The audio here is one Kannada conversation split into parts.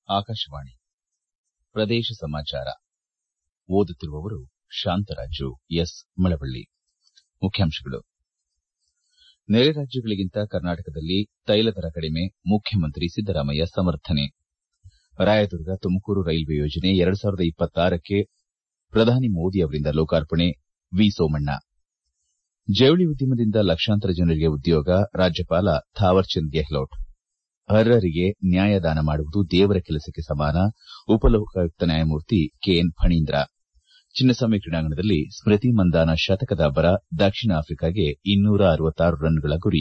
ಆಕಾಶವಾಣಿ ಪ್ರದೇಶ ಸಮಾಚಾರ ಓದುತ್ತಿರುವವರು ಶಾಂತರಾಜು ಎಸ್ ಮಳವಳ್ಳಿ ಮುಖ್ಯಾಂಶಗಳು ನೆರೆ ರಾಜ್ಯಗಳಿಗಿಂತ ಕರ್ನಾಟಕದಲ್ಲಿ ತೈಲ ದರ ಕಡಿಮೆ ಮುಖ್ಯಮಂತ್ರಿ ಸಿದ್ದರಾಮಯ್ಯ ಸಮರ್ಥನೆ ರಾಯದುರ್ಗ ತುಮಕೂರು ರೈಲ್ವೆ ಯೋಜನೆ ಎರಡು ಸಾವಿರದ ಇಪ್ಪತ್ತಾರಕ್ಕೆ ಪ್ರಧಾನಿ ಮೋದಿ ಅವರಿಂದ ಲೋಕಾರ್ಪಣೆ ವಿ ಸೋಮಣ್ಣ ಜವಳಿ ಉದ್ಯಮದಿಂದ ಲಕ್ಷಾಂತರ ಜನರಿಗೆ ಉದ್ಯೋಗ ರಾಜ್ಯಪಾಲ ಥಾವರ್ಚಂದ್ ಗೆಹ್ಲೋಟ್ ಅರ್ಹರಿಗೆ ನ್ಯಾಯದಾನ ಮಾಡುವುದು ದೇವರ ಕೆಲಸಕ್ಕೆ ಸಮಾನ ಉಪಲೋಕಾಯುಕ್ತ ನ್ಯಾಯಮೂರ್ತಿ ಕೆಎನ್ ಫಣೀಂದ್ರ ಚಿನ್ನಸ್ವಾಮಿ ಕ್ರೀಡಾಂಗಣದಲ್ಲಿ ಸ್ಮೃತಿ ಮಂದಾನ ಶತಕದ ಅಬ್ಬರ ದಕ್ಷಿಣ ಆಫ್ರಿಕಾಗೆ ಇನ್ನೂರ ಅರವತ್ತಾರು ರನ್ಗಳ ಗುರಿ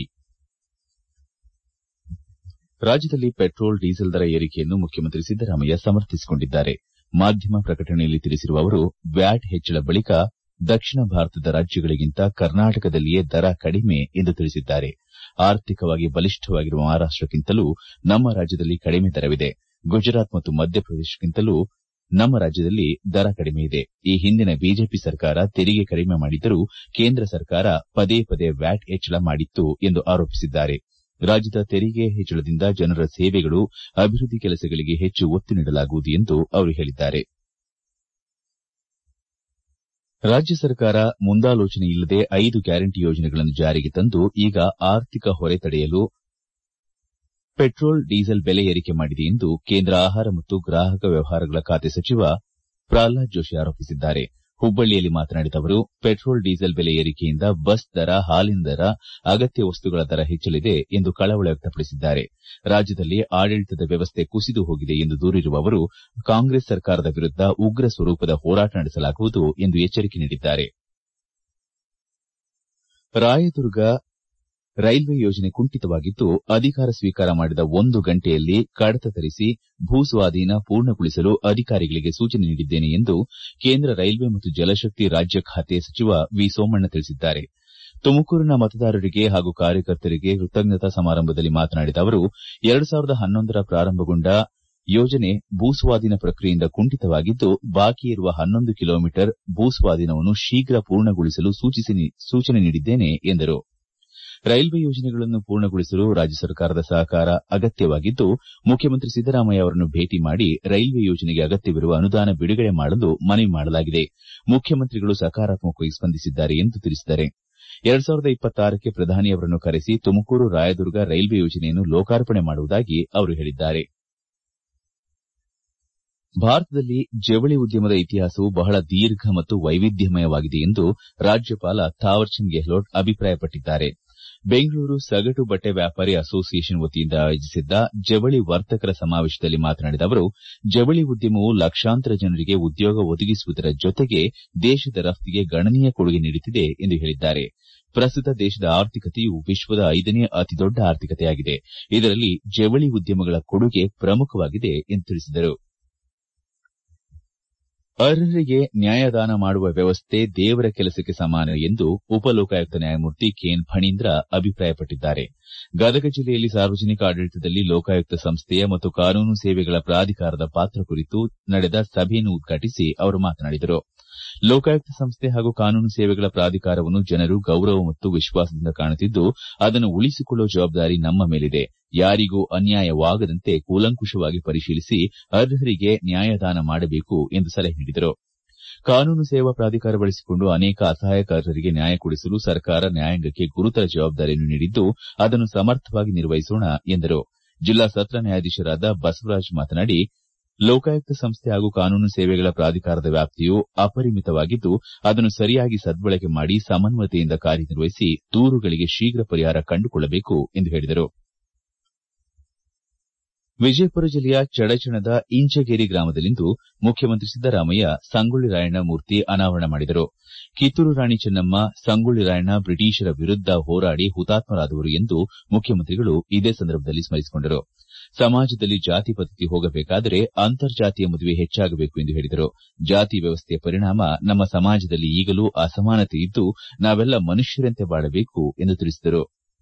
ರಾಜ್ಯದಲ್ಲಿ ಪೆಟ್ರೋಲ್ ಡೀಸೆಲ್ ದರ ಏರಿಕೆಯನ್ನು ಮುಖ್ಯಮಂತ್ರಿ ಸಿದ್ದರಾಮಯ್ಯ ಸಮರ್ಥಿಸಿಕೊಂಡಿದ್ದಾರೆ ಮಾಧ್ಯಮ ಪ್ರಕಟಣೆಯಲ್ಲಿ ತಿಳಿಸಿರುವ ಅವರು ವ್ಯಾಟ್ ಹೆಚ್ಚಳ ಬಳಿಕ ದಕ್ಷಿಣ ಭಾರತದ ರಾಜ್ಯಗಳಿಗಿಂತ ಕರ್ನಾಟಕದಲ್ಲಿಯೇ ದರ ಕಡಿಮೆ ಎಂದು ತಿಳಿಸಿದ್ದಾರೆ ಆರ್ಥಿಕವಾಗಿ ಬಲಿಷ್ಠವಾಗಿರುವ ಮಹಾರಾಷ್ಟಕ್ಕಿಂತಲೂ ನಮ್ಮ ರಾಜ್ಯದಲ್ಲಿ ಕಡಿಮೆ ದರವಿದೆ ಗುಜರಾತ್ ಮತ್ತು ಮಧ್ಯಪ್ರದೇಶಕ್ಕಿಂತಲೂ ನಮ್ಮ ರಾಜ್ಯದಲ್ಲಿ ದರ ಕಡಿಮೆ ಇದೆ ಈ ಹಿಂದಿನ ಬಿಜೆಪಿ ಸರ್ಕಾರ ತೆರಿಗೆ ಕಡಿಮೆ ಮಾಡಿದ್ದರೂ ಕೇಂದ್ರ ಸರ್ಕಾರ ಪದೇ ಪದೇ ವ್ಯಾಟ್ ಹೆಚ್ಚಳ ಮಾಡಿತ್ತು ಎಂದು ಆರೋಪಿಸಿದ್ದಾರೆ ರಾಜ್ಯದ ತೆರಿಗೆ ಹೆಚ್ಚಳದಿಂದ ಜನರ ಸೇವೆಗಳು ಅಭಿವೃದ್ಧಿ ಕೆಲಸಗಳಿಗೆ ಹೆಚ್ಚು ಒತ್ತು ನೀಡಲಾಗುವುದು ಎಂದು ಅವರು ಹೇಳಿದ್ದಾರೆ ರಾಜ್ಯ ಸರ್ಕಾರ ಮುಂದಾಲೋಚನೆಯಿಲ್ಲದೆ ಐದು ಗ್ಯಾರಂಟಿ ಯೋಜನೆಗಳನ್ನು ಜಾರಿಗೆ ತಂದು ಈಗ ಆರ್ಥಿಕ ಹೊರೆ ತಡೆಯಲು ಪೆಟ್ರೋಲ್ ಡೀಸೆಲ್ ಬೆಲೆ ಏರಿಕೆ ಮಾಡಿದೆ ಎಂದು ಕೇಂದ್ರ ಆಹಾರ ಮತ್ತು ಗ್ರಾಹಕ ವ್ಯವಹಾರಗಳ ಖಾತೆ ಸಚಿವ ಪ್ರಹ್ಲಾದ್ ಜೋಶಿ ಆರೋಪಿಸಿದ್ದಾರೆ ಹುಬ್ಬಳ್ಳಿಯಲ್ಲಿ ಮಾತನಾಡಿದ ಅವರು ಪೆಟ್ರೋಲ್ ಡೀಸೆಲ್ ಬೆಲೆ ಏರಿಕೆಯಿಂದ ಬಸ್ ದರ ಹಾಲಿನ ದರ ಅಗತ್ಯ ವಸ್ತುಗಳ ದರ ಹೆಚ್ಚಲಿದೆ ಎಂದು ಕಳವಳ ವ್ಯಕ್ತಪಡಿಸಿದ್ದಾರೆ ರಾಜ್ಯದಲ್ಲಿ ಆಡಳಿತದ ವ್ಯವಸ್ಥೆ ಕುಸಿದು ಹೋಗಿದೆ ಎಂದು ದೂರಿರುವ ಅವರು ಕಾಂಗ್ರೆಸ್ ಸರ್ಕಾರದ ವಿರುದ್ದ ಉಗ್ರ ಸ್ವರೂಪದ ಹೋರಾಟ ನಡೆಸಲಾಗುವುದು ಎಂದು ಎಚ್ಚರಿಕೆ ನೀಡಿದ್ದಾರೆ ರಾಯದುರ್ಗ ರೈಲ್ವೆ ಯೋಜನೆ ಕುಂಠಿತವಾಗಿದ್ದು ಅಧಿಕಾರ ಸ್ವೀಕಾರ ಮಾಡಿದ ಒಂದು ಗಂಟೆಯಲ್ಲಿ ಕಡತ ತರಿಸಿ ಭೂಸ್ವಾಧೀನ ಪೂರ್ಣಗೊಳಿಸಲು ಅಧಿಕಾರಿಗಳಿಗೆ ಸೂಚನೆ ನೀಡಿದ್ದೇನೆ ಎಂದು ಕೇಂದ್ರ ರೈಲ್ವೆ ಮತ್ತು ಜಲಶಕ್ತಿ ರಾಜ್ಯ ಖಾತೆ ಸಚಿವ ವಿ ಸೋಮಣ್ಣ ತಿಳಿಸಿದ್ದಾರೆ ತುಮಕೂರಿನ ಮತದಾರರಿಗೆ ಹಾಗೂ ಕಾರ್ಯಕರ್ತರಿಗೆ ಕೃತಜ್ಞತಾ ಸಮಾರಂಭದಲ್ಲಿ ಮಾತನಾಡಿದ ಅವರು ಎರಡು ಸಾವಿರದ ಹನ್ನೊಂದರ ಪ್ರಾರಂಭಗೊಂಡ ಯೋಜನೆ ಭೂಸ್ವಾಧೀನ ಪ್ರಕ್ರಿಯೆಯಿಂದ ಕುಂಠಿತವಾಗಿದ್ದು ಬಾಕಿ ಇರುವ ಹನ್ನೊಂದು ಕಿಲೋಮೀಟರ್ ಭೂಸ್ವಾಧೀನವನ್ನು ಶೀಘ್ರ ಪೂರ್ಣಗೊಳಿಸಲು ಸೂಚನೆ ನೀಡಿದ್ದೇನೆ ಎಂದರು ರೈಲ್ವೆ ಯೋಜನೆಗಳನ್ನು ಪೂರ್ಣಗೊಳಿಸಲು ರಾಜ್ಯ ಸರ್ಕಾರದ ಸಹಕಾರ ಅಗತ್ಯವಾಗಿದ್ದು ಮುಖ್ಯಮಂತ್ರಿ ಸಿದ್ದರಾಮಯ್ಯ ಅವರನ್ನು ಭೇಟಿ ಮಾಡಿ ರೈಲ್ವೆ ಯೋಜನೆಗೆ ಅಗತ್ಯವಿರುವ ಅನುದಾನ ಬಿಡುಗಡೆ ಮಾಡಲು ಮನವಿ ಮಾಡಲಾಗಿದೆ ಮುಖ್ಯಮಂತ್ರಿಗಳು ಸಕಾರಾತ್ಮಕವಾಗಿ ಸ್ಪಂದಿಸಿದ್ದಾರೆ ಎಂದು ತಿಳಿಸಿದ್ದಾರೆ ಎರಡು ಸಾವಿರದ ಇಪ್ಪತ್ತಾರಕ್ಕೆ ಪ್ರಧಾನಿ ಅವರನ್ನು ಕರೆಸಿ ತುಮಕೂರು ರಾಯದುರ್ಗ ರೈಲ್ವೆ ಯೋಜನೆಯನ್ನು ಲೋಕಾರ್ಪಣೆ ಮಾಡುವುದಾಗಿ ಅವರು ಹೇಳಿದ್ದಾರೆ ಭಾರತದಲ್ಲಿ ಜವಳಿ ಉದ್ಯಮದ ಇತಿಹಾಸವು ಬಹಳ ದೀರ್ಘ ಮತ್ತು ವೈವಿಧ್ಯಮಯವಾಗಿದೆ ಎಂದು ರಾಜ್ಯಪಾಲ ಥಾವರ್ಚಂದ್ ಗೆಹ್ಲೋಟ್ ಅಭಿಪ್ರಾಯಪಟ್ಟಿದ್ದಾರೆ ಬೆಂಗಳೂರು ಸಗಟು ಬಟ್ಟೆ ವ್ಯಾಪಾರಿ ಅಸೋಸಿಯೇಷನ್ ವತಿಯಿಂದ ಆಯೋಜಿಸಿದ್ದ ಜವಳಿ ವರ್ತಕರ ಸಮಾವೇಶದಲ್ಲಿ ಮಾತನಾಡಿದ ಅವರು ಜವಳಿ ಉದ್ಯಮವು ಲಕ್ಷಾಂತರ ಜನರಿಗೆ ಉದ್ಯೋಗ ಒದಗಿಸುವುದರ ಜೊತೆಗೆ ದೇಶದ ರಫ್ತಿಗೆ ಗಣನೀಯ ಕೊಡುಗೆ ನೀಡುತ್ತಿದೆ ಎಂದು ಹೇಳಿದ್ದಾರೆ ಪ್ರಸ್ತುತ ದೇಶದ ಆರ್ಥಿಕತೆಯು ವಿಶ್ವದ ಐದನೇ ಅತಿದೊಡ್ಡ ಆರ್ಥಿಕತೆಯಾಗಿದೆ ಇದರಲ್ಲಿ ಜವಳಿ ಉದ್ಯಮಗಳ ಕೊಡುಗೆ ಪ್ರಮುಖವಾಗಿದೆ ಎಂದು ತಿಳಿಸಿದರು ಅರ್ಹರಿಗೆ ನ್ಯಾಯದಾನ ಮಾಡುವ ವ್ಯವಸ್ಥೆ ದೇವರ ಕೆಲಸಕ್ಕೆ ಸಮಾನ ಎಂದು ಉಪಲೋಕಾಯುಕ್ತ ನ್ಯಾಯಮೂರ್ತಿ ಕೆಎನ್ ಫಣೀಂದ್ರ ಅಭಿಪ್ರಾಯಪಟ್ಟಿದ್ದಾರೆ ಗದಗ ಜಿಲ್ಲೆಯಲ್ಲಿ ಸಾರ್ವಜನಿಕ ಆಡಳಿತದಲ್ಲಿ ಲೋಕಾಯುಕ್ತ ಸಂಸ್ಥೆಯ ಮತ್ತು ಕಾನೂನು ಸೇವೆಗಳ ಪ್ರಾಧಿಕಾರದ ಪಾತ್ರ ಕುರಿತು ನಡೆದ ಸಭೆಯನ್ನು ಉದ್ಘಾಟಿಸಿ ಅವರು ಮಾತನಾಡಿದರು ಲೋಕಾಯುಕ್ತ ಸಂಸ್ಥೆ ಹಾಗೂ ಕಾನೂನು ಸೇವೆಗಳ ಪ್ರಾಧಿಕಾರವನ್ನು ಜನರು ಗೌರವ ಮತ್ತು ವಿಶ್ವಾಸದಿಂದ ಕಾಣುತ್ತಿದ್ದು ಅದನ್ನು ಉಳಿಸಿಕೊಳ್ಳುವ ಜವಾಬ್ದಾರಿ ನಮ್ಮ ಮೇಲಿದೆ ಯಾರಿಗೂ ಅನ್ಯಾಯವಾಗದಂತೆ ಕೂಲಂಕುಷವಾಗಿ ಪರಿಶೀಲಿಸಿ ಅರ್ಹರಿಗೆ ನ್ಯಾಯದಾನ ಮಾಡಬೇಕು ಎಂದು ಸಲಹೆ ನೀಡಿದರು ಕಾನೂನು ಸೇವಾ ಪ್ರಾಧಿಕಾರ ಬಳಸಿಕೊಂಡು ಅನೇಕ ಅಸಹಾಯಕ ಅರ್ಹರಿಗೆ ನ್ಯಾಯ ಕೊಡಿಸಲು ಸರ್ಕಾರ ನ್ಯಾಯಾಂಗಕ್ಕೆ ಗುರುತರ ಜವಾಬ್ದಾರಿಯನ್ನು ನೀಡಿದ್ದು ಅದನ್ನು ಸಮರ್ಥವಾಗಿ ನಿರ್ವಹಿಸೋಣ ಎಂದರು ಜಿಲ್ಲಾ ಸತ್ರ ನ್ಯಾಯಾಧೀಶರಾದ ಬಸವರಾಜ್ ಮಾತನಾಡಿ ಲೋಕಾಯುಕ್ತ ಸಂಸ್ಥೆ ಹಾಗೂ ಕಾನೂನು ಸೇವೆಗಳ ಪ್ರಾಧಿಕಾರದ ವ್ಯಾಪ್ತಿಯು ಅಪರಿಮಿತವಾಗಿದ್ದು ಅದನ್ನು ಸರಿಯಾಗಿ ಸದ್ಬಳಕೆ ಮಾಡಿ ಸಮನ್ವಯತೆಯಿಂದ ಕಾರ್ಯನಿರ್ವಹಿಸಿ ದೂರುಗಳಿಗೆ ಶೀಘ್ರ ಪರಿಹಾರ ಕಂಡುಕೊಳ್ಳಬೇಕು ಎಂದು ಹೇಳಿದರು ವಿಜಯಪುರ ಜಿಲ್ಲೆಯ ಚಡಚಣದ ಇಂಚಗೇರಿ ಗ್ರಾಮದಲ್ಲಿಂದು ಮುಖ್ಯಮಂತ್ರಿ ಸಿದ್ದರಾಮಯ್ಯ ಸಂಗೊಳ್ಳಿ ರಾಯಣ್ಣ ಮೂರ್ತಿ ಅನಾವರಣ ಮಾಡಿದರು ಕಿತ್ತೂರು ರಾಣಿ ಚೆನ್ನಮ್ಮ ಸಂಗೊಳ್ಳಿ ರಾಯಣ್ಣ ಬ್ರಿಟಿಷರ ವಿರುದ್ದ ಹೋರಾಡಿ ಹುತಾತ್ಮರಾದವರು ಎಂದು ಮುಖ್ಯಮಂತ್ರಿಗಳು ಇದೇ ಸಂದರ್ಭದಲ್ಲಿ ಸ್ಮರಿಸಿಕೊಂಡರು ಸಮಾಜದಲ್ಲಿ ಜಾತಿ ಪದ್ಧತಿ ಹೋಗಬೇಕಾದರೆ ಅಂತರ್ಜಾತೀಯ ಮದುವೆ ಹೆಚ್ಚಾಗಬೇಕು ಎಂದು ಹೇಳಿದರು ಜಾತಿ ವ್ಯವಸ್ಥೆಯ ಪರಿಣಾಮ ನಮ್ಮ ಸಮಾಜದಲ್ಲಿ ಈಗಲೂ ಅಸಮಾನತೆ ಇದ್ದು ನಾವೆಲ್ಲ ಮನುಷ್ಯರಂತೆ ಬಾಳಬೇಕು ಎಂದು ತಿಳಿಸಿದರು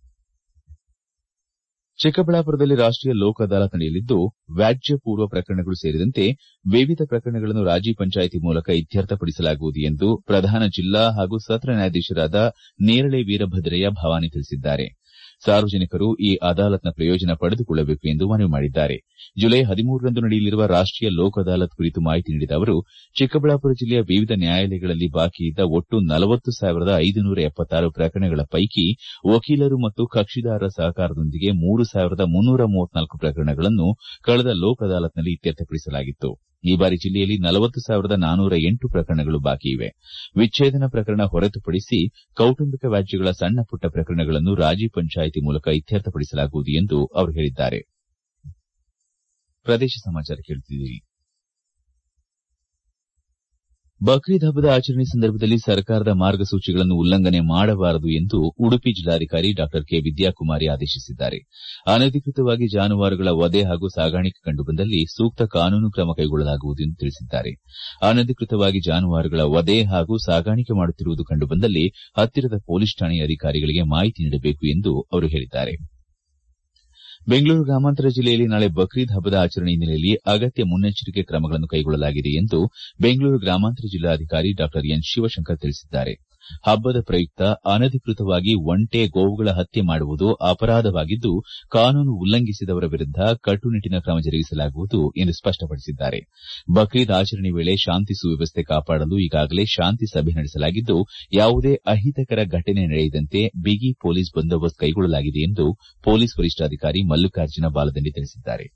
ಚಿಕ್ಕಬಳ್ಳಾಪುರದಲ್ಲಿ ರಾಷ್ಟೀಯ ಲೋಕ್ ಅದಾಲತ್ ನಡೆಯಲಿದ್ದು ವ್ಯಾಜ್ಯ ಪೂರ್ವ ಪ್ರಕರಣಗಳು ಸೇರಿದಂತೆ ವಿವಿಧ ಪ್ರಕರಣಗಳನ್ನು ರಾಜಿ ಪಂಚಾಯಿತಿ ಮೂಲಕ ಇತ್ಯರ್ಥಪಡಿಸಲಾಗುವುದು ಎಂದು ಪ್ರಧಾನ ಜಿಲ್ಲಾ ಹಾಗೂ ಸತ್ರ ನ್ಯಾಯಾಧೀಶರಾದ ನೇರಳೆ ವೀರಭದ್ರಯ್ಯ ಭವಾನಿ ತಿಳಿಸಿದ್ದಾರೆ ಸಾರ್ವಜನಿಕರು ಈ ಅದಾಲತ್ನ ಪ್ರಯೋಜನ ಪಡೆದುಕೊಳ್ಳಬೇಕು ಎಂದು ಮನವಿ ಮಾಡಿದ್ದಾರೆ ಜುಲೈ ಹದಿಮೂರರಂದು ನಡೆಯಲಿರುವ ರಾಷ್ಟೀಯ ಲೋಕ್ ಅದಾಲತ್ ಕುರಿತು ಮಾಹಿತಿ ನೀಡಿದ ಅವರು ಚಿಕ್ಕಬಳ್ಳಾಪುರ ಜಿಲ್ಲೆಯ ವಿವಿಧ ನ್ಯಾಯಾಲಯಗಳಲ್ಲಿ ಬಾಕಿಯಿದ್ದ ಒಟ್ಟು ನಲವತ್ತು ಸಾವಿರದ ಐದುನೂರ ಎಪ್ಪತ್ತಾರು ಪ್ರಕರಣಗಳ ಪೈಕಿ ವಕೀಲರು ಮತ್ತು ಕಕ್ಷಿದಾರರ ಸಹಕಾರದೊಂದಿಗೆ ಮೂರು ಸಾವಿರದ ಮುನ್ನೂರ ಮೂವತ್ನಾಲ್ಕು ಪ್ರಕರಣಗಳನ್ನು ಕಳೆದ ಲೋಕ್ ಅದಾಲತ್ನಲ್ಲಿ ಇತ್ಯರ್ಥಪಡಿಸಲಾಗಿತ್ತು ಈ ಬಾರಿ ಜಿಲ್ಲೆಯಲ್ಲಿ ನಲವತ್ತು ಸಾವಿರದ ನಾನೂರ ಎಂಟು ಪ್ರಕರಣಗಳು ಬಾಕಿ ಇವೆ ವಿಚ್ಛೇದನ ಪ್ರಕರಣ ಹೊರತುಪಡಿಸಿ ಕೌಟುಂಬಿಕ ವ್ಯಾಜ್ಯಗಳ ಸಣ್ಣ ಪುಟ್ಟ ಪ್ರಕರಣಗಳನ್ನು ರಾಜಿ ಪಂಚಾಯಿತಿ ಮೂಲಕ ಇತ್ಯರ್ಥಪಡಿಸಲಾಗುವುದು ಎಂದು ಅವರು ಹೇಳಿದ್ದಾರೆ ಪ್ರದೇಶ ಸಮಾಚಾರ ಕೇಳುತ್ತಿದ್ದೀರಿ ಬಕ್ರೀದ್ ಹಬ್ಬದ ಆಚರಣೆ ಸಂದರ್ಭದಲ್ಲಿ ಸರ್ಕಾರದ ಮಾರ್ಗಸೂಚಿಗಳನ್ನು ಉಲ್ಲಂಘನೆ ಮಾಡಬಾರದು ಎಂದು ಉಡುಪಿ ಜಿಲ್ಲಾಧಿಕಾರಿ ಡಾ ಕೆ ವಿದ್ಯಾಕುಮಾರಿ ಆದೇಶಿಸಿದ್ದಾರೆ ಅನಧಿಕೃತವಾಗಿ ಜಾನುವಾರುಗಳ ವಧೆ ಹಾಗೂ ಸಾಗಾಣಿಕೆ ಕಂಡುಬಂದಲ್ಲಿ ಸೂಕ್ತ ಕಾನೂನು ಕ್ರಮ ಕೈಗೊಳ್ಳಲಾಗುವುದು ಎಂದು ತಿಳಿಸಿದ್ದಾರೆ ಅನಧಿಕೃತವಾಗಿ ಜಾನುವಾರುಗಳ ವಧೆ ಹಾಗೂ ಸಾಗಾಣಿಕೆ ಮಾಡುತ್ತಿರುವುದು ಕಂಡುಬಂದಲ್ಲಿ ಹತ್ತಿರದ ಪೊಲೀಸ್ ಠಾಣೆಯ ಅಧಿಕಾರಿಗಳಿಗೆ ಮಾಹಿತಿ ನೀಡಬೇಕು ಎಂದು ಅವರು ಹೇಳಿದ್ದಾರೆ ಬೆಂಗಳೂರು ಗ್ರಾಮಾಂತರ ಜಿಲ್ಲೆಯಲ್ಲಿ ನಾಳೆ ಬಕ್ರೀದ್ ಹಬ್ಬದ ಆಚರಣೆ ಹಿನ್ನೆಲೆಯಲ್ಲಿ ಅಗತ್ಯ ಮುನ್ನೆಚ್ಚರಿಕೆ ಕ್ರಮಗಳನ್ನು ಕೈಗೊಳ್ಳಲಾಗಿದೆ ಎಂದು ಬೆಂಗಳೂರು ಗ್ರಾಮಾಂತರ ಜಿಲ್ಲಾಧಿಕಾರಿ ಡಾ ಎನ್ ಶಿವಶಂಕರ್ ತಿಳಿಸಿದ್ದಾರೆ ಹಬ್ಬದ ಪ್ರಯುಕ್ತ ಅನಧಿಕೃತವಾಗಿ ಒಂಟೆ ಗೋವುಗಳ ಹತ್ಯೆ ಮಾಡುವುದು ಅಪರಾಧವಾಗಿದ್ದು ಕಾನೂನು ಉಲ್ಲಂಘಿಸಿದವರ ವಿರುದ್ದ ಕಟ್ಟುನಿಟ್ಟಿನ ಕ್ರಮ ಜರುಗಿಸಲಾಗುವುದು ಎಂದು ಸ್ಪಷ್ಟಪಡಿಸಿದ್ದಾರೆ ಬಕ್ರೀದ್ ಆಚರಣೆ ವೇಳೆ ಶಾಂತಿ ಸುವ್ಯವಸ್ಥೆ ಕಾಪಾಡಲು ಈಗಾಗಲೇ ಶಾಂತಿ ಸಭೆ ನಡೆಸಲಾಗಿದ್ದು ಯಾವುದೇ ಅಹಿತಕರ ಘಟನೆ ನಡೆಯದಂತೆ ಬಿಗಿ ಪೊಲೀಸ್ ಬಂದೋಬಸ್ತ್ ಕೈಗೊಳ್ಳಲಾಗಿದೆ ಎಂದು ಪೊಲೀಸ್ ವರಿಷ್ಠಾಧಿಕಾರಿ ಮಲ್ಲಿಕಾರ್ಜುನ ಬಾಲದಂಡೆ ತಿಳಿಸಿದ್ದಾರೆ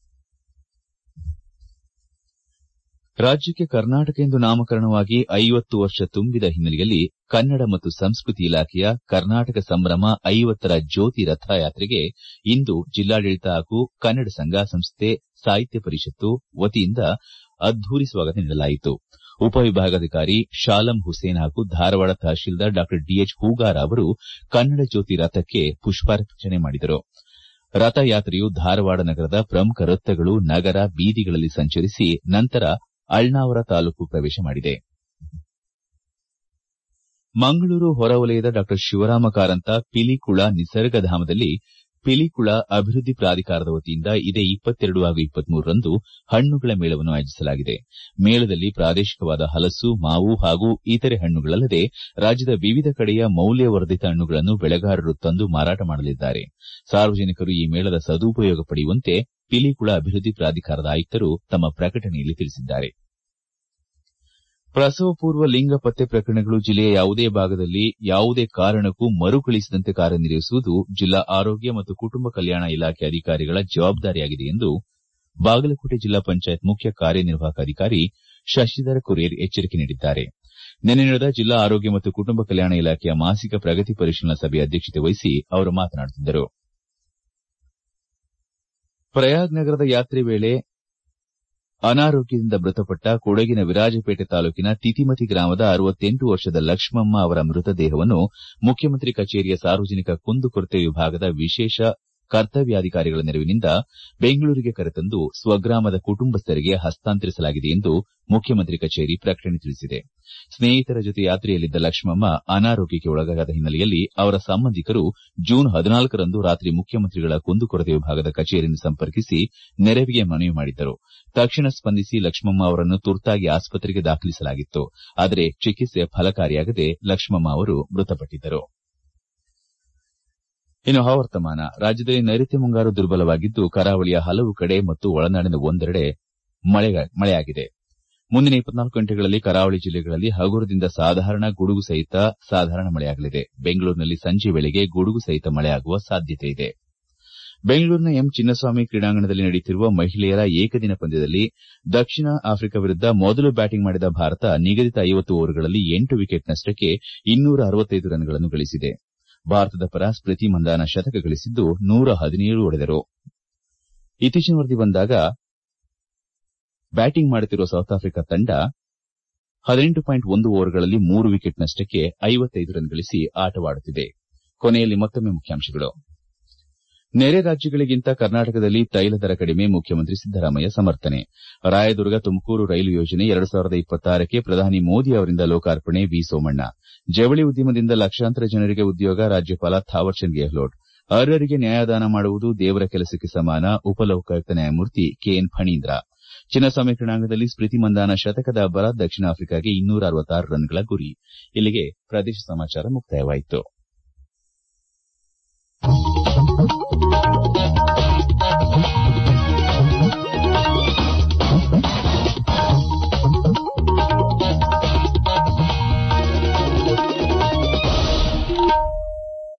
ರಾಜ್ಯಕ್ಕೆ ಕರ್ನಾಟಕ ಎಂದು ನಾಮಕರಣವಾಗಿ ಐವತ್ತು ವರ್ಷ ತುಂಬಿದ ಹಿನ್ನೆಲೆಯಲ್ಲಿ ಕನ್ನಡ ಮತ್ತು ಸಂಸ್ಕೃತಿ ಇಲಾಖೆಯ ಕರ್ನಾಟಕ ಸಂಭ್ರಮ ಐವತ್ತರ ಜ್ಯೋತಿ ರಥಯಾತ್ರೆಗೆ ಇಂದು ಜಿಲ್ಲಾಡಳಿತ ಹಾಗೂ ಕನ್ನಡ ಸಂಘ ಸಂಸ್ಥೆ ಸಾಹಿತ್ಯ ಪರಿಷತ್ತು ವತಿಯಿಂದ ಅದ್ದೂರಿ ಸ್ವಾಗತ ನೀಡಲಾಯಿತು ಉಪವಿಭಾಗಾಧಿಕಾರಿ ಶಾಲಂ ಹುಸೇನ್ ಹಾಗೂ ಧಾರವಾಡ ತಹಶೀಲ್ದಾರ್ ಡಾ ಡಿಎಚ್ ಹೂಗಾರ ಅವರು ಕನ್ನಡ ಜ್ಯೋತಿ ರಥಕ್ಕೆ ಪುಷ್ಪಾರ್ಚನೆ ಮಾಡಿದರು ರಥಯಾತ್ರೆಯು ಧಾರವಾಡ ನಗರದ ಪ್ರಮುಖ ವೃತ್ತಗಳು ನಗರ ಬೀದಿಗಳಲ್ಲಿ ಸಂಚರಿಸಿ ನಂತರ ಅಳ್ನಾವರ ತಾಲೂಕು ಪ್ರವೇಶ ಮಾಡಿದೆ ಮಂಗಳೂರು ಹೊರವಲಯದ ಡಾ ಶಿವರಾಮ ಕಾರಂತ ಪಿಲಿಕುಳ ನಿಸರ್ಗಧಾಮದಲ್ಲಿ ಪಿಲಿಕುಳ ಅಭಿವೃದ್ಧಿ ಪ್ರಾಧಿಕಾರದ ವತಿಯಿಂದ ಇದೇ ಇಪ್ಪತ್ತೆರಡು ಹಾಗೂ ಇಪ್ಪತ್ಮೂರರಂದು ಹಣ್ಣುಗಳ ಮೇಳವನ್ನು ಆಯೋಜಿಸಲಾಗಿದೆ ಮೇಳದಲ್ಲಿ ಪ್ರಾದೇಶಿಕವಾದ ಹಲಸು ಮಾವು ಹಾಗೂ ಇತರೆ ಹಣ್ಣುಗಳಲ್ಲದೆ ರಾಜ್ಯದ ವಿವಿಧ ಕಡೆಯ ಮೌಲ್ಯವರ್ಧಿತ ಹಣ್ಣುಗಳನ್ನು ಬೆಳೆಗಾರರು ತಂದು ಮಾರಾಟ ಮಾಡಲಿದ್ದಾರೆ ಸಾರ್ವಜನಿಕರು ಈ ಮೇಳದ ಸದುಪಯೋಗ ಪಡೆಯುವಂತೆ ಪಿಲಿಕುಳ ಅಭಿವೃದ್ಧಿ ಪ್ರಾಧಿಕಾರದ ಆಯುಕ್ತರು ತಮ್ಮ ಪ್ರಕಟಣೆಯಲ್ಲಿ ತಿಳಿಸಿದ್ದಾರೆ ಪ್ರಸವ ಪೂರ್ವ ಲಿಂಗ ಪತ್ತೆ ಪ್ರಕರಣಗಳು ಜಿಲ್ಲೆಯ ಯಾವುದೇ ಭಾಗದಲ್ಲಿ ಯಾವುದೇ ಕಾರಣಕ್ಕೂ ಮರುಕಳಿಸದಂತೆ ಕಾರ್ಯನಿರ್ವಹಿಸುವುದು ಜಿಲ್ಲಾ ಆರೋಗ್ಯ ಮತ್ತು ಕುಟುಂಬ ಕಲ್ಯಾಣ ಇಲಾಖೆ ಅಧಿಕಾರಿಗಳ ಜವಾಬ್ದಾರಿಯಾಗಿದೆ ಎಂದು ಬಾಗಲಕೋಟೆ ಜಿಲ್ಲಾ ಪಂಚಾಯತ್ ಮುಖ್ಯ ಕಾರ್ಯನಿರ್ವಾಹಕ ಅಧಿಕಾರಿ ಶಶಿಧರ ಕುರೇರ್ ಎಚ್ಚರಿಕೆ ನೀಡಿದ್ದಾರೆ ನಿನ್ನೆ ನಡೆದ ಜಿಲ್ಲಾ ಆರೋಗ್ಯ ಮತ್ತು ಕುಟುಂಬ ಕಲ್ಯಾಣ ಇಲಾಖೆಯ ಮಾಸಿಕ ಪ್ರಗತಿ ಪರಿಶೀಲನಾ ಸಭೆಯ ಅಧ್ಯಕ್ಷತೆ ವಹಿಸಿ ಅವರು ಮಾತನಾಡುತ್ತಿದ್ದರು ಪ್ರಯಾಗ್ ನಗರದ ಯಾತ್ರೆ ವೇಳೆ ಅನಾರೋಗ್ಯದಿಂದ ಮೃತಪಟ್ಟ ಕೊಡಗಿನ ವಿರಾಜಪೇಟೆ ತಾಲೂಕಿನ ತಿತಿಮತಿ ಗ್ರಾಮದ ಅರವತ್ತೆಂಟು ವರ್ಷದ ಲಕ್ಷ್ಮಮ್ಮ ಅವರ ಮೃತದೇಹವನ್ನು ಮುಖ್ಯಮಂತ್ರಿ ಕಚೇರಿಯ ಸಾರ್ವಜನಿಕ ಕುಂದುಕೊರತೆ ವಿಭಾಗದ ವಿಶೇಷ ಕರ್ತವ್ಯಾಧಿಕಾರಿಗಳ ನೆರವಿನಿಂದ ಬೆಂಗಳೂರಿಗೆ ಕರೆತಂದು ಸ್ವಗ್ರಾಮದ ಕುಟುಂಬಸ್ಥರಿಗೆ ಹಸ್ತಾಂತರಿಸಲಾಗಿದೆ ಎಂದು ಮುಖ್ಯಮಂತ್ರಿ ಕಚೇರಿ ಪ್ರಕಟಣೆ ತಿಳಿಸಿದೆ ಸ್ನೇಹಿತರ ಜೊತೆ ಯಾತ್ರೆಯಲ್ಲಿದ್ದ ಲಕ್ಷ್ಮಮ್ಮ ಅನಾರೋಗ್ಯಕ್ಕೆ ಒಳಗಾದ ಹಿನ್ನೆಲೆಯಲ್ಲಿ ಅವರ ಸಂಬಂಧಿಕರು ಜೂನ್ ಹದಿನಾಲ್ಕರಂದು ರಾತ್ರಿ ಮುಖ್ಯಮಂತ್ರಿಗಳ ಕುಂದುಕೊರತೆ ವಿಭಾಗದ ಕಚೇರಿಯನ್ನು ಸಂಪರ್ಕಿಸಿ ನೆರವಿಗೆ ಮನವಿ ಮಾಡಿದ್ದರು ತಕ್ಷಣ ಸ್ಪಂದಿಸಿ ಲಕ್ಷ್ಮಮ್ಮ ಅವರನ್ನು ತುರ್ತಾಗಿ ಆಸ್ಪತ್ರೆಗೆ ದಾಖಲಿಸಲಾಗಿತ್ತು ಆದರೆ ಚಿಕಿತ್ಸೆ ಫಲಕಾರಿಯಾಗದೆ ಲಕ್ಷ್ಮಮ್ಮ ಅವರು ಮೃತಪಟ್ಟಿದ್ದರು ಇನ್ನು ಹವಾವರ್ತಮಾನ ರಾಜ್ಯದಲ್ಲಿ ನೈಋತ್ಯ ಮುಂಗಾರು ದುರ್ಬಲವಾಗಿದ್ದು ಕರಾವಳಿಯ ಹಲವು ಕಡೆ ಮತ್ತು ಒಳನಾಡಿನ ಒಂದೆರಡೆ ಮಳೆಯಾಗಿದೆ ಮುಂದಿನ ಇಪ್ಪತ್ನಾಲ್ಕು ಗಂಟೆಗಳಲ್ಲಿ ಕರಾವಳಿ ಜಿಲ್ಲೆಗಳಲ್ಲಿ ಹಗುರದಿಂದ ಸಾಧಾರಣ ಗುಡುಗು ಸಹಿತ ಸಾಧಾರಣ ಮಳೆಯಾಗಲಿದೆ ಬೆಂಗಳೂರಿನಲ್ಲಿ ಸಂಜೆ ವೇಳೆಗೆ ಗುಡುಗು ಸಹಿತ ಮಳೆಯಾಗುವ ಸಾಧ್ಯತೆ ಇದೆ ಬೆಂಗಳೂರಿನ ಎಂ ಚಿನ್ನಸ್ವಾಮಿ ಕ್ರೀಡಾಂಗಣದಲ್ಲಿ ನಡೆಯುತ್ತಿರುವ ಮಹಿಳೆಯರ ಏಕದಿನ ಪಂದ್ಯದಲ್ಲಿ ದಕ್ಷಿಣ ಆಫ್ರಿಕಾ ವಿರುದ್ದ ಮೊದಲು ಬ್ಯಾಟಿಂಗ್ ಮಾಡಿದ ಭಾರತ ನಿಗದಿತ ಐವತ್ತು ಓವರ್ಗಳಲ್ಲಿ ಎಂಟು ವಿಕೆಟ್ ನಷ್ಟಕ್ಕೆ ಇನ್ನೂರ ಅರವತ್ತೈದು ರನ್ಗಳನ್ನು ಗಳಿಸಿದೆ ಭಾರತದ ಪರ ಸ್ಮೃತಿ ಮಂದಾನ ಶತಕ ಗಳಿಸಿದ್ದು ನೂರ ಹದಿನೇಳು ಹೊಡೆದರು ಇತ್ತೀಚಿನ ವರದಿ ಬಂದಾಗ ಬ್ಯಾಟಿಂಗ್ ಮಾಡುತ್ತಿರುವ ಸೌತ್ ಆಫ್ರಿಕಾ ತಂಡ ಹದಿನೆಂಟು ಪಾಯಿಂಟ್ ಒಂದು ಓವರ್ಗಳಲ್ಲಿ ಮೂರು ವಿಕೆಟ್ ನಷ್ಟಕ್ಕೆ ಐವತ್ತೈದು ರನ್ ಗಳಿಸಿ ಆಟವಾಡುತ್ತಿದೆ ಕೊನೆಯಲ್ಲಿ ಮತ್ತೊಮ್ಮೆ ಮುಖ್ಯಾಂಶಗಳು ನೆರೆ ರಾಜ್ಯಗಳಿಗಿಂತ ಕರ್ನಾಟಕದಲ್ಲಿ ತೈಲ ದರ ಕಡಿಮೆ ಮುಖ್ಯಮಂತ್ರಿ ಸಿದ್ದರಾಮಯ್ಯ ಸಮರ್ಥನೆ ರಾಯದುರ್ಗ ತುಮಕೂರು ರೈಲು ಯೋಜನೆ ಎರಡು ಸಾವಿರದ ಇಪ್ಪತ್ತಾರಕ್ಕೆ ಪ್ರಧಾನಿ ಮೋದಿ ಅವರಿಂದ ಲೋಕಾರ್ಪಣೆ ವಿ ಸೋಮಣ್ಣ ಜವಳಿ ಉದ್ಯಮದಿಂದ ಲಕ್ಷಾಂತರ ಜನರಿಗೆ ಉದ್ಯೋಗ ರಾಜ್ಯಪಾಲ ಥಾವರ್ಚಂದ್ ಗೆಹ್ಲೋಟ್ ಅರ್ಹರಿಗೆ ನ್ಯಾಯದಾನ ಮಾಡುವುದು ದೇವರ ಕೆಲಸಕ್ಕೆ ಸಮಾನ ಉಪಲೋಕಾಯುಕ್ತ ನ್ಯಾಯಮೂರ್ತಿ ಕೆಎನ್ ಫಣೀಂದ್ರ ಚಿನ್ನಸ್ವಾಮಿ ಕ್ರೀಡಾಂಗಣದಲ್ಲಿ ಸ್ಮೃತಿ ಮಂದಾನ ಶತಕದ ಅಬ್ಬರ ದಕ್ಷಿಣ ಆಫ್ರಿಕಾಗೆ ಇನ್ನೂರ ಅರವತ್ತಾರು ರನ್ಗಳ ಗುರಿ ಇಲ್ಲಿಗೆ ಪ್ರದೇಶ ಸಮಾಚಾರ ಮುಕ್ತಾಯವಾಯಿತು